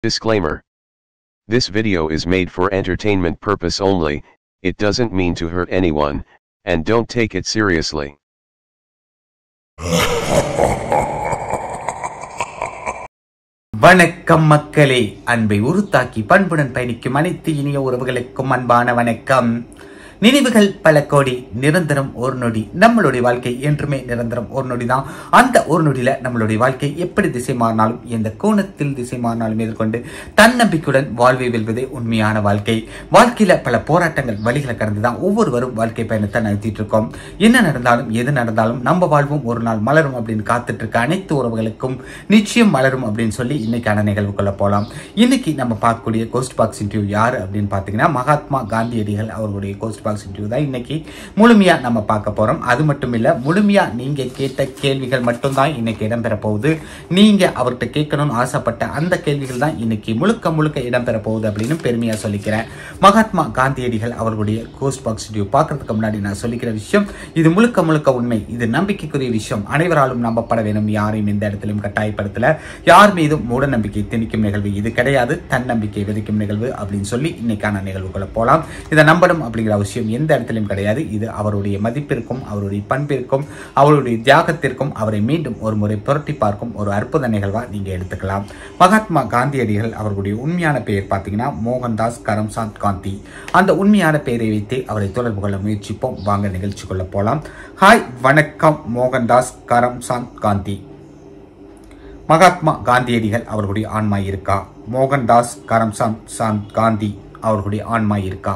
Disclaimer. This video is made for entertainment purpose only, it doesn't mean to hurt anyone, and don't take it seriously. வணக்கம் மக்களே அன்பை உருத்தாக்கி பண்புடன் பயணிக்கும் அனைத்து இனிய உறவுகளுக்கும் அன்பான வணக்கம் நினைவுகள் பல கோடி நிரந்தரம் ஒரு நொடி நம்மளுடைய வாழ்க்கை என்றுமே நிரந்தரம் ஒரு நொடி தான் அந்த ஒரு நொடியில நம்மளுடைய வாழ்க்கை எப்படி திசை மாறினாலும் எந்த கோணத்தில் திசை மாறினாலும் எதிர்கொண்டு தன்னம்பிக்கையுடன் வாழ்வை வெல்வதே உண்மையான வாழ்க்கை வாழ்க்கையில பல போராட்டங்கள் வழிகளை கடந்து தான் ஒவ்வொருவரும் வாழ்க்கை பயணத்தை நடத்திட்டு இருக்கோம் என்ன நடந்தாலும் எது நடந்தாலும் நம்ம வாழ்வும் ஒரு நாள் மலரும் அப்படின்னு காத்துட்டு இருக்க அனைத்து உறவுகளுக்கும் நிச்சயம் மலரும் அப்படின்னு சொல்லி இன்னைக்கான நிகழ்வுக்குள்ள போலாம் இன்னைக்கு நம்ம பார்க்கக்கூடிய கோஸ்ட் பாக்ஸ் இன்டர்வியூ யார் அப்படின்னு பார்த்தீங்கன்னா மகாத்மா காந்தியடிகள் அவர்களுடைய கோஸ்ட் பாக்ஸ் இன்டர்வியூ தான் இன்னைக்கு முழுமையா நம்ம பார்க்க போறோம் அது மட்டும் இல்ல முழுமையா நீங்க கேட்ட கேள்விகள் மட்டும்தான் இன்னைக்கு இடம்பெற போகுது நீங்க அவர்கிட்ட கேட்கணும்னு ஆசைப்பட்ட அந்த கேள்விகள் தான் இன்னைக்கு முழுக்க முழுக்க இடம்பெற போகுது அப்படின்னு பெருமையா சொல்லிக்கிறேன் மகாத்மா காந்தியடிகள் அவர்களுடைய கோஸ்ட் பாக்ஸ் இன்டர்வியூ பார்க்கறதுக்கு முன்னாடி நான் சொல்லிக்கிற விஷயம் இது முழுக்க முழுக்க உண்மை இது நம்பிக்கைக்குரிய விஷயம் அனைவராலும் நம்பப்பட வேணும் யாரையும் எந்த இடத்திலும் கட்டாயப்படுத்தல யார் மீதும் மூட நம்பிக்கை திணிக்கும் நிகழ்வு இது கிடையாது தன்னம்பிக்கை விதைக்கும் நிகழ்வு அப்படின்னு சொல்லி இன்னைக்கான நிகழ்வுக்குள்ள போலாம் இதை நம்பணும் அப்படிங்கிற அவசியம் எந்த இடத்திலும் கிடையாது இது அவருடைய மதிப்பிற்கும் அவருடைய பண்பிற்கும் அவருடைய தியாகத்திற்கும் அவரை மீண்டும் ஒரு முறை புரட்டி பார்க்கும் ஒரு அற்புத நிகழ்வா நீங்க எடுத்துக்கலாம் மகாத்மா காந்தியடிகள் அவர்களுடைய உண்மையான பெயர் பார்த்தீங்கன்னா மோகன்தாஸ் கரம்சாந்த் காந்தி அந்த உண்மையான பெயரை வைத்து அவரை தொடர்பு கொள்ள முயற்சிப்போம் வாங்க நிகழ்ச்சிக்குள்ள போலாம் ஹாய் வணக்கம் மோகன்தாஸ் கரம்சாந்த் காந்தி மகாத்மா காந்தியடிகள் அவர்களுடைய ஆன்மா இருக்கா மோகன்தாஸ் கரம்சாந்த் சாந்த் காந்தி அவர்களுடைய ஆன்மா இருக்கா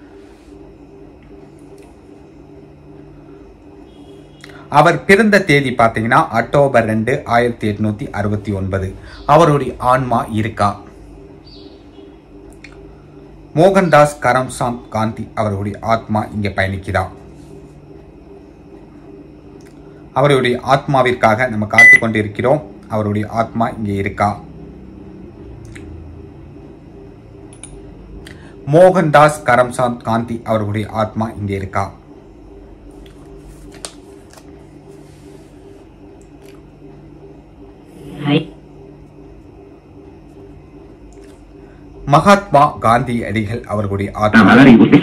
அவர் பிறந்த தேதி பார்த்தீங்கன்னா அக்டோபர் ரெண்டு ஆயிரத்தி எட்நூத்தி அறுபத்தி ஒன்பது அவருடைய ஆன்மா இருக்கா மோகன்தாஸ் கரம்சாந்த் காந்தி அவர்களுடைய ஆத்மா இங்க பயணிக்குதா அவருடைய ஆத்மாவிற்காக நம்ம காத்து கொண்டிருக்கிறோம் அவருடைய ஆத்மா இங்கே இருக்கா மோகன்தாஸ் கரம்சாந்த் காந்தி அவர்களுடைய ஆத்மா இங்கே இருக்கா மகாத்மா காந்தி அடிகள் அவர்களுடைய ஆத்மா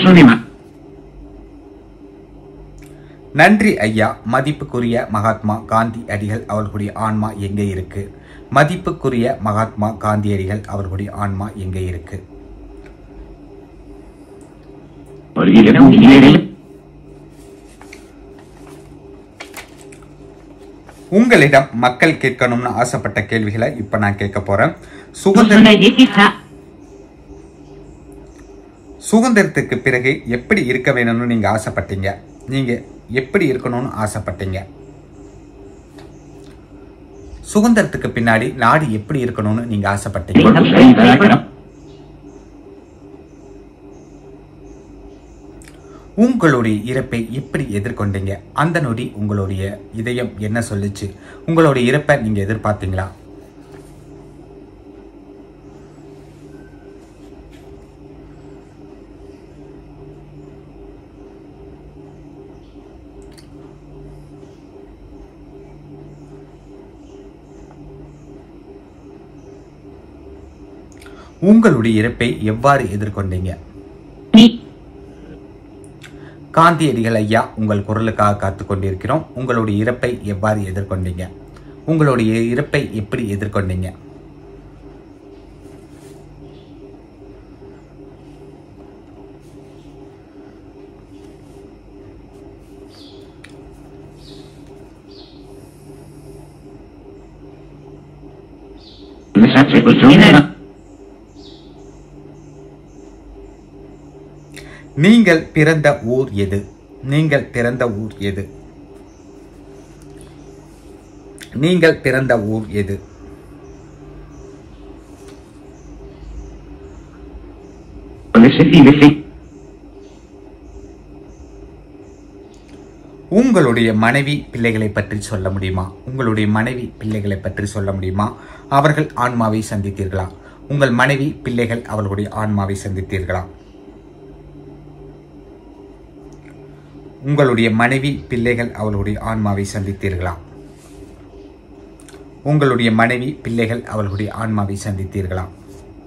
நன்றி ஐயா மதிப்புக்குரிய மகாத்மா காந்தி அடிகள் அவர்களுடைய ஆன்மா எங்கே இருக்கு மதிப்புக்குரிய மகாத்மா காந்தியடிகள் அவர்களுடைய ஆன்மா எங்கே இருக்கு உங்களிடம் மக்கள் கேட்கணும்னு ஆசைப்பட்ட கேள்விகளை இப்ப நான் கேட்க போறேன் சுதந்திர சுதந்திரத்துக்கு பிறகு எப்படி இருக்க வேணும்னு நீங்க ஆசைப்பட்டீங்க நீங்க எப்படி இருக்கணும்னு ஆசைப்பட்டீங்க சுதந்திரத்துக்கு பின்னாடி நாடு எப்படி இருக்கணும்னு நீங்க ஆசைப்பட்டீங்க உங்களுடைய இறப்பை எப்படி எதிர்கொண்டீங்க அந்த நொடி உங்களுடைய இதயம் என்ன சொல்லுச்சு உங்களுடைய இறப்பை நீங்க எதிர்பார்த்தீங்களா உங்களுடைய இறப்பை எவ்வாறு எதிர்கொண்டீங்க காந்தியடிகள் ஐயா உங்கள் குரலுக்காக காத்து கொண்டிருக்கிறோம் உங்களுடைய இறப்பை எவ்வாறு எதிர்கொண்டீங்க உங்களுடைய இறப்பை எப்படி எதிர்கொண்டீங்க நீங்கள் பிறந்த ஊர் எது நீங்கள் பிறந்த ஊர் எது நீங்கள் பிறந்த ஊர் எது உங்களுடைய மனைவி பிள்ளைகளை பற்றி சொல்ல முடியுமா உங்களுடைய மனைவி பிள்ளைகளை பற்றி சொல்ல முடியுமா அவர்கள் ஆன்மாவை சந்தித்தீர்களா உங்கள் மனைவி பிள்ளைகள் அவர்களுடைய ஆன்மாவை சந்தித்தீர்களா உங்களுடைய மனைவி பிள்ளைகள் அவர்களுடைய ஆன்மாவை சந்தித்தீர்களா உங்களுடைய மனைவி பிள்ளைகள் அவர்களுடைய ஆன்மாவை சந்தித்தீர்களா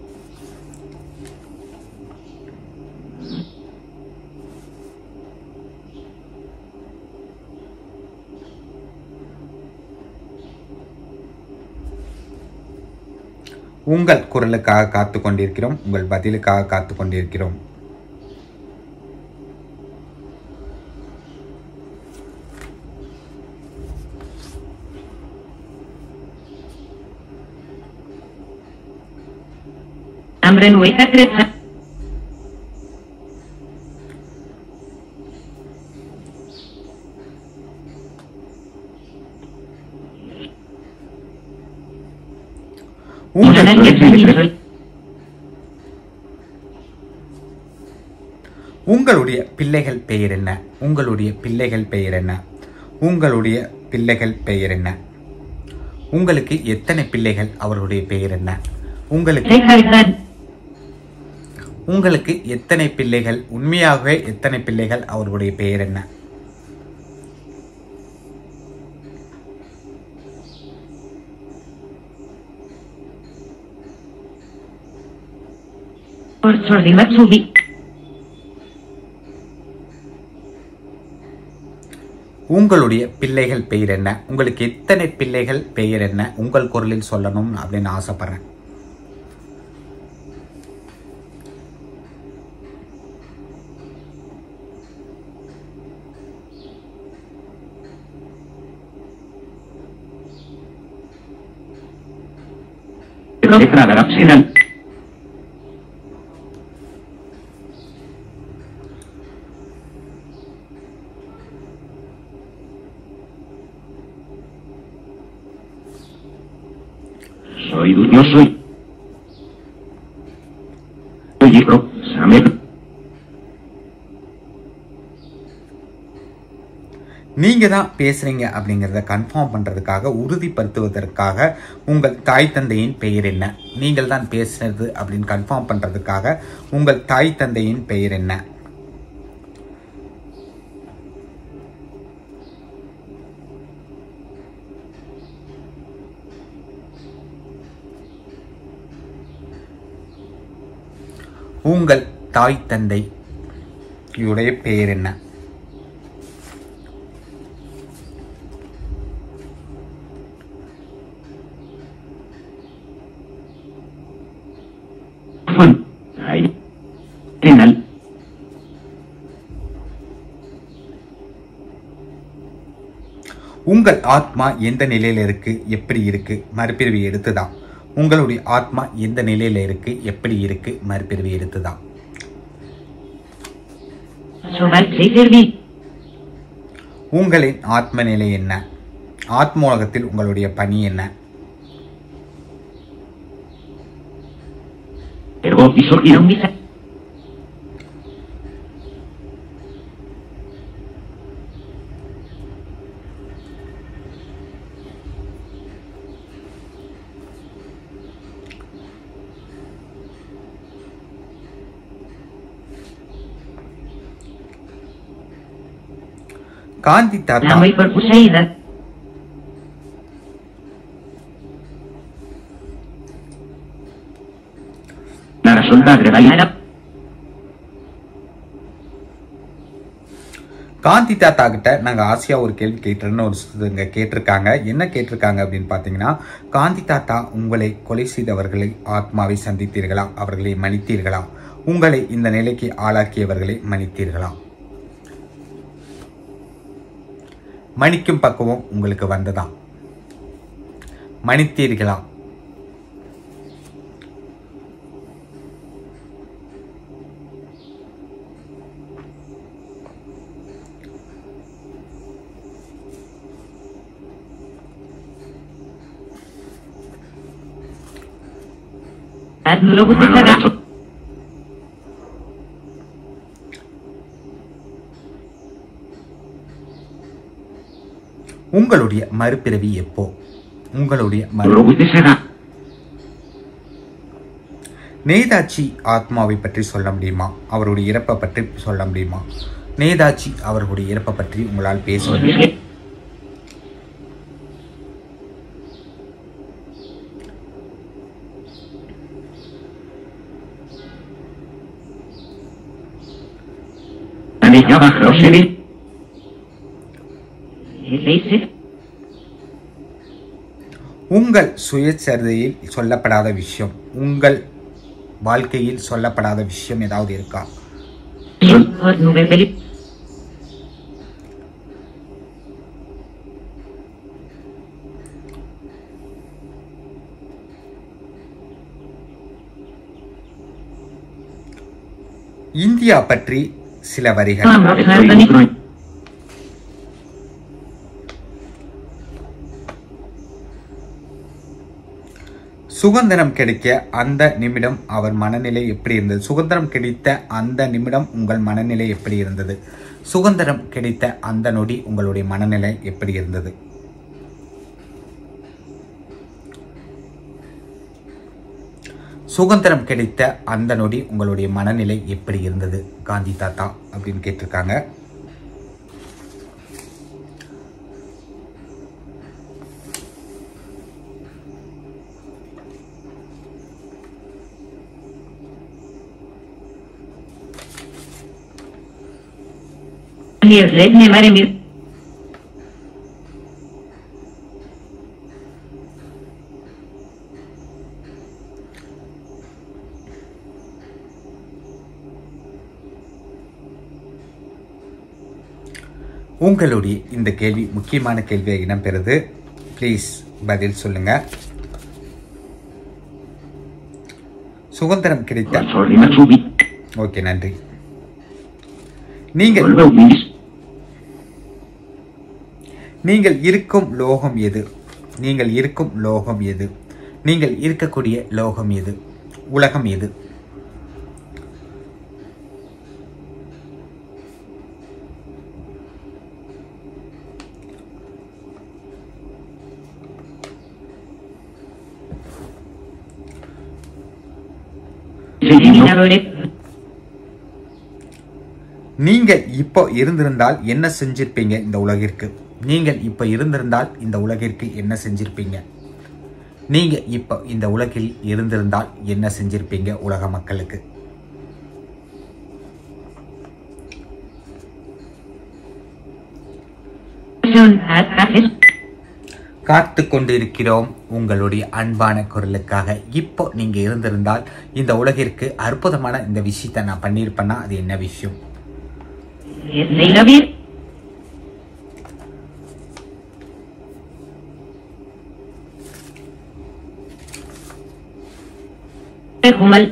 உங்கள் குரலுக்காக காத்து கொண்டிருக்கிறோம் உங்கள் பதிலுக்காக காத்து கொண்டிருக்கிறோம் أمر ويكثرتها உங்கள் لن يكفي உங்களுடைய பிள்ளைகள் பெயர் என்ன உங்களுடைய பிள்ளைகள் பெயர் என்ன உங்களுடைய பிள்ளைகள் பெயர் என்ன உங்களுக்கு எத்தனை பிள்ளைகள் அவர்களுடைய பெயர் என்ன உங்களுக்கு ريكارد உங்களுக்கு எத்தனை பிள்ளைகள் உண்மையாகவே எத்தனை பிள்ளைகள் அவர்களுடைய பெயர் என்ன أرسل المكتوب உங்களுடைய பிள்ளைகள் பெயர் என்ன உங்களுக்கு எத்தனை பிள்ளைகள் பெயர் என்ன உங்கள் குரலில் சொல்லணும் அப்படின்னு ஆசைப்படுறேன் ذكرى برقصنا Soy yo soy. Oye, bro, Samer. நீங்க தான் பேசுறீங்க அப்படிங்கறத கன்ஃபார்ம் பண்றதுக்காக உறுதிப்படுத்துவதற்காக உங்கள் தாய் தந்தையின் பெயர் என்ன நீங்கள் தான் பேசுறது அப்படின்னு கன்ஃபார்ம் பண்றதுக்காக உங்கள் தாய் தந்தையின் பெயர் என்ன உங்கள் தாய் தந்தை இவருடைய பெயர் என்ன Fun. Ahí. Final. உங்கள் ஆத்மா எந்த நிலையில இருக்கு எப்படி இருக்கு மறுபிறவி எடுத்துதான் உங்களுடைய ஆத்மா எந்த நிலையில இருக்கு எப்படி இருக்கு மறுபிறவி எடுத்துதான் Sobar Seiservi. உங்களின் ஆத்ம நிலை என்ன ஆத்ம உலகத்தில் உங்களுடைய பணி என்ன Ergo Visor Irongisa. காந்தி தாத்தா Namai per Usaida. Nara soldad regalada. Gandhi தாத்தா கிட்ட நாங்க ஆசையா ஒரு கேள்வி கேட்டுறேன்னு ஒரு இங்க கேட்டிருக்காங்க என்ன கேட்டிருக்காங்க அப்படின்னு பாத்தீங்கன்னா காந்தி தாத்தா உங்களை கொலை செய்தவர்களை ஆத்மாவை சந்தித்தீர்களா அவர்களை மன்னித்தீர்களா உங்களை இந்த நிலைக்கு ஆளாக்கியவர்களை மன்னித்தீர்களா மன்னிக்கும் பக்குவம் உங்களுக்கு வந்ததா மன்னித்தீர்களா Admiro Gutesara. உங்களுடைய மறுபிறவி எப்போ உங்களுடைய மறு Admiro Gutesara. நேதாஜி ஆத்மாவை பற்றி சொல்ல முடியுமா அவருடைய இறப்பை பற்றி சொல்ல முடியுமா நேதாஜி அவர்களுடைய இறப்பை பற்றி உங்களால் பேச முடியுமா Anilla Bahroshevi. Lacey. உங்கள் சுயசரிதையில் சொல்லப்படாத விஷயம் உங்கள் வாழ்க்கையில் சொல்லப்படாத விஷயம் ஏதாவது இருக்கா Sol, nube, peli. இந்தியா பற்றி சில வரிகள் Vamos, Estoy சுதந்திரம் கிடைக்க அந்த நிமிடம் அவர் மனநிலை எப்படி இருந்தது சுதந்திரம் கிடைத்த அந்த நிமிடம் உங்கள் மனநிலை எப்படி இருந்தது சுதந்திரம் கிடைத்த அந்த நொடி உங்களுடைய மனநிலை எப்படி இருந்தது சுதந்திரம் கிடைத்த அந்த நொடி உங்களுடைய மனநிலை எப்படி இருந்தது காந்தி தாத்தா அப்படின்னு கேட்டிருக்காங்க Red, ne mare mi. உங்களுடைய இந்த கேள்வி முக்கியமான கேள்வியாக இடம்பெறுது ப்ளீஸ் பதில் சொல்லுங்க சுதந்திரம் கிடைத்த Sorry, subi. ஓகே நன்றி நீங்கள் Volveu mis. நீங்கள் இருக்கும் லோகம் எது நீங்கள் இருக்கும் லோகம் எது நீங்கள் இருக்கக்கூடிய லோகம் எது உலகம் எது Eliminadores. நீங்கள் இப்போ இருந்திருந்தால் என்ன செஞ்சிருப்பீங்க இந்த உலகிற்கு நீங்கள் இப்போ இருந்திருந்தால் இந்த உலகிற்கு என்ன செஞ்சிருப்பீங்க நீங்க இப்போ இந்த உலகில் இருந்திருந்தால் என்ன செஞ்சிருப்பீங்க உலக மக்களுக்கு Son ataques. காத்து கொண்டிருக்கிறோம் உங்களுடைய அன்பான குரலுக்காக இப்போ நீங்க இருந்திருந்தால் இந்த உலகிற்கு அற்புதமான இந்த விஷயத்தை நான் பண்ணியிருப்பேன்னா அது என்ன விஷயம் Leilavir. Humal.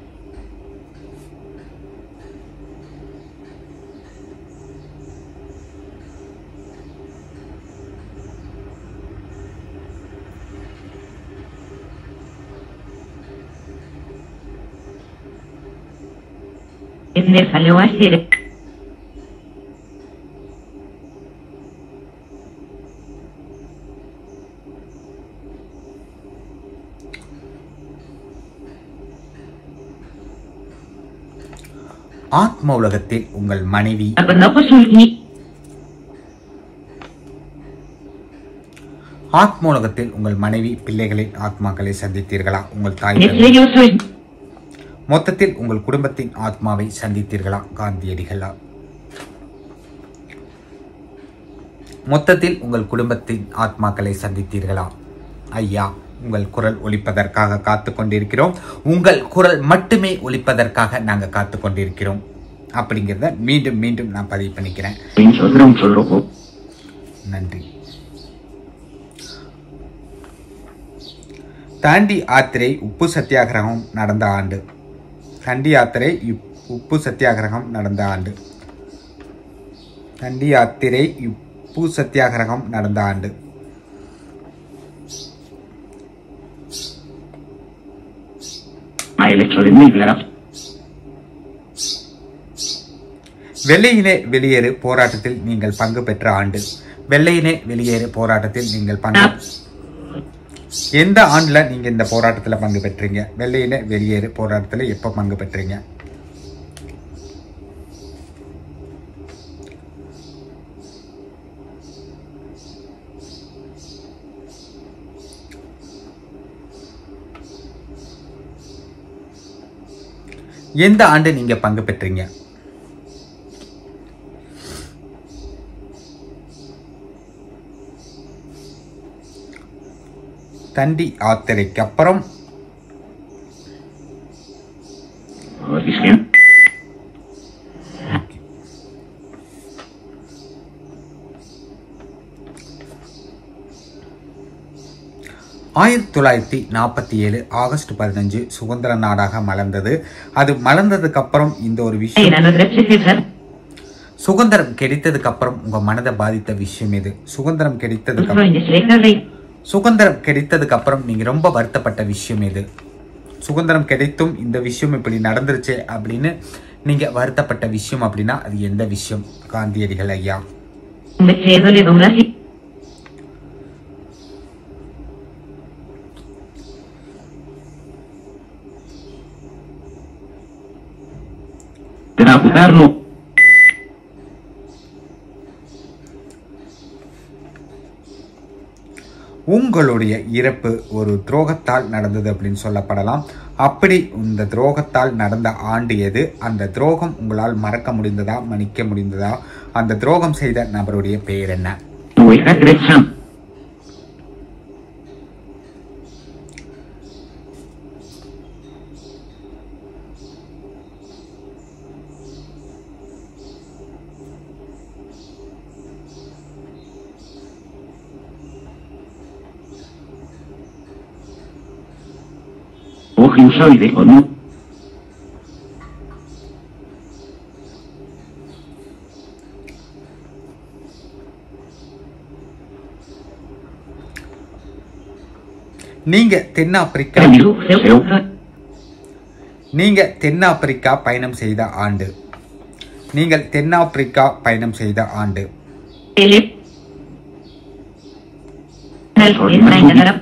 إن فلواسر ஆத்ம உலகத்தில் உங்கள் மனைவி أبنى سلطني ஆத்ம உலகத்தில் உங்கள் மனைவி பிள்ளைகளின் ஆத்மாக்களை சந்தித்தீர்களா உங்கள் தாய் مثل தந்தை? يوسف மொத்தத்தில் உங்கள் குடும்பத்தின் ஆத்மாவை சந்தித்தீர்களா காந்தியடிகளா மொத்தத்தில் உங்கள் குடும்பத்தின் ஆத்மாக்களை சந்தித்தீர்களா ஐயா உங்கள் குரல் ஒலிப்பதற்காக காத்து கொண்டிருக்கிறோம் உங்கள் குரல் மட்டுமே ஒலிப்பதற்காக நாங்கள் காத்து கொண்டிருக்கிறோம் அப்படிங்கிறத மீண்டும் மீண்டும் நான் பதிவு பண்ணிக்கிறேன் Penso tronco loco நன்றி தாண்டி யாத்திரை உப்பு சத்தியாகிரகம் நடந்த ஆண்டு தண்டி யாத்திரை இப்- உப்பு சத்தியாகிரகம் நடந்த ஆண்டு தண்டி யாத்திரை உப்பு சத்தியாகிரகம் நடந்த ஆண்டு Ma el hecho de Migler வெள்ளையினே வெளியேறு போராட்டத்தில் நீங்கள் பங்கு பெற்ற ஆண்டு வெள்ளையினே வெளியேறு போராட்டத்தில் நீங்கள் பங்கு எந்த ஆண்டுல நீங்க இந்த போராட்டத்துல பங்கு பெற்றீங்க வெள்ளையினே வெளியேறு போராட்டத்துல எப்ப பங்கு பெற்றீங்க எந்த ஆண்டு நீங்க பங்கு பெற்றீங்க தண்டி யாத்திரைக்கு அப்புறம் Risken. ஆயிரத்தி தொள்ளாயிரத்தி நாற்பத்தி ஏழு ஆகஸ்ட் பதினஞ்சு சுதந்திர நாடாக மலர்ந்தது அது மலர்ந்ததுக்கு அப்புறம் இந்த ஒரு விஷயம் Einan och repetition. சுதந்திரம் கிடைத்ததுக்கு அப்புறம் உங்க மனதை பாதித்த விஷயம் இது சுதந்திரம் கிடைத்ததுக்கு அப்புறம் Följdsläckare. சுதந்திரம் கிடைத்ததுக்கு அப்புறம் நீங்க ரொம்ப வருத்தப்பட்ட விஷயம் இது சுதந்திரம் கிடைத்தும் இந்த விஷயம் இப்படி நடந்துருச்சே அப்படின்னு நீங்க வருத்தப்பட்ட விஷயம் அப்படின்னா அது எந்த விஷயம் காந்தியடிகள் ஐயா Betrayed och ledomras. Trabutarlo. உங்களுடைய இறப்பு ஒரு துரோகத்தால் நடந்தது அப்படின்னு சொல்லப்படலாம் அப்படி இந்த துரோகத்தால் நடந்த ஆண்டு எது அந்த துரோகம் உங்களால் மறக்க முடிந்ததா மன்னிக்க முடிந்ததா அந்த துரோகம் செய்த நபருடைய பெயர் என்ன Oikat Gretchen. Ohiosoide o no. நீங்க தென்னாப்பிரிக்கா Camilo Seuta. நீங்க தென்னாப்பிரிக்கா பயணம் செய்த ஆண்டு நீங்கள் தென்னாப்பிரிக்கா பயணம் செய்த ஆண்டு Philip. Nelson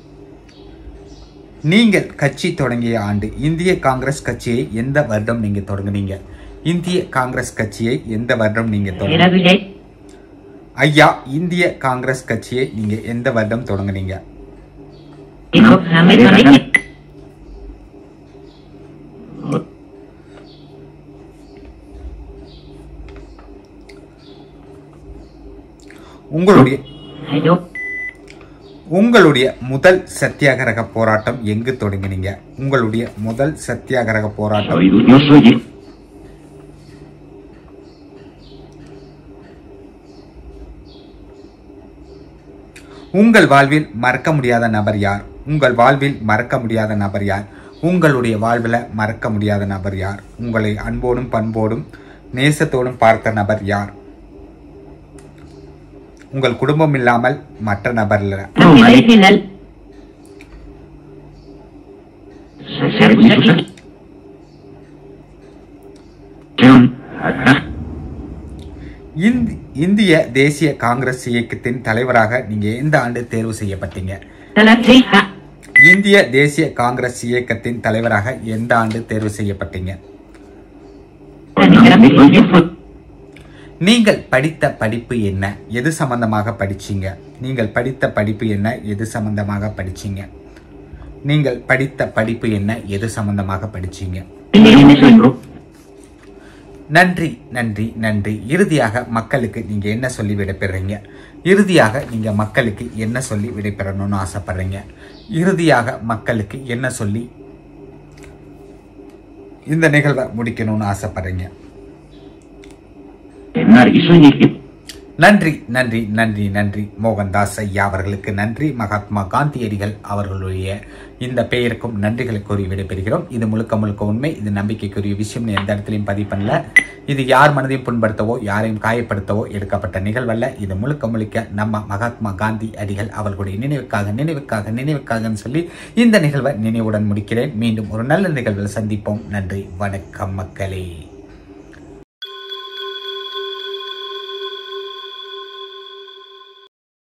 நீங்கள் கட்சி தொடங்கிய ஆண்டு இந்திய காங்கிரஸ் கட்சியை எந்த வருடம் நீங்க தொடங்குனீங்க இந்திய காங்கிரஸ் கட்சியை எந்த வருடம் நீங்க தொடங்க Era ஐயா இந்திய காங்கிரஸ் கட்சியை நீங்க எந்த வருடம் தொடங்குனீங்க Jacob Hamilton. உங்களுடைய Hello. உங்களுடைய முதல் சத்தியாகிரக போராட்டம் எங்கு தொடங்கினீங்க உங்களுடைய முதல் சத்தியாகிரக போராட்டம் Soy yo soy yo. உங்கள் வாழ்வில் மறக்க முடியாத நபர் யார் உங்கள் வாழ்வில் மறக்க முடியாத நபர் யார் உங்களுடைய வாழ்வில் மறக்க முடியாத நபர் யார் உங்களை அன்போடும் பண்போடும் நேசத்தோடும் பார்த்த நபர் யார் உங்கள் குடும்பம் இல்லாமல் மற்ற நபர் இல்ல Original. Servicio. John. இந்தி- இந்திய தேசிய காங்கிரஸ் இயக்கத்தின் தலைவராக நீங்க எந்த ஆண்டு தேர்வு செய்யப்பட்டீங்க Talatrika. இந்திய தேசிய காங்கிரஸ் இயக்கத்தின் தலைவராக எந்த ஆண்டு தேர்வு செய்யப்பட்டீங்க நீங்கள் படித்த படிப்பு என்ன எது சம்பந்தமாக படிச்சீங்க நீங்கள் படித்த படிப்பு என்ன எது சம்பந்தமாக படிச்சீங்க நீங்கள் படித்த படிப்பு என்ன எது சம்பந்தமாக படிச்சீங்க நன்றி நன்றி நன்றி இறுதியாக மக்களுக்கு நீங்க என்ன சொல்லி விடைபெறீங்க இறுதியாக நீங்க மக்களுக்கு என்ன சொல்லி விடைபெறணும்னு ஆசைப்படுறீங்க இறுதியாக மக்களுக்கு என்ன சொல்லி இந்த நிகழ்வை முடிக்கணும்னு ஆசைப்படுறீங்க நன்றி நன்றி நன்றி நன்றி மோகன்தாஸ் ஐயா அவர்களுக்கு நன்றி மகாத்மா காந்தியடிகள் அவர்களுடைய இந்த பெயருக்கும் நன்றிகளை கூறி விடைபெறுகிறோம் இது முழுக்க முழுக்க உண்மை இது நம்பிக்கைக்குரிய விஷயம் எந்த இடத்துலையும் பதிவு பண்ணல இது யார் மனதையும் புண்படுத்தவோ யாரையும் காயப்படுத்தவோ எடுக்கப்பட்ட நிகழ்வல்ல இது முழுக்க முழுக்க நம்ம மகாத்மா காந்தி அடிகள் அவர்களுடைய நினைவுக்காக நினைவுக்காக நினைவுக்காகன்னு சொல்லி இந்த நிகழ்வை நினைவுடன் முடிக்கிறேன் மீண்டும் ஒரு நல்ல நிகழ்வில் சந்திப்போம் நன்றி வணக்கம் மக்களே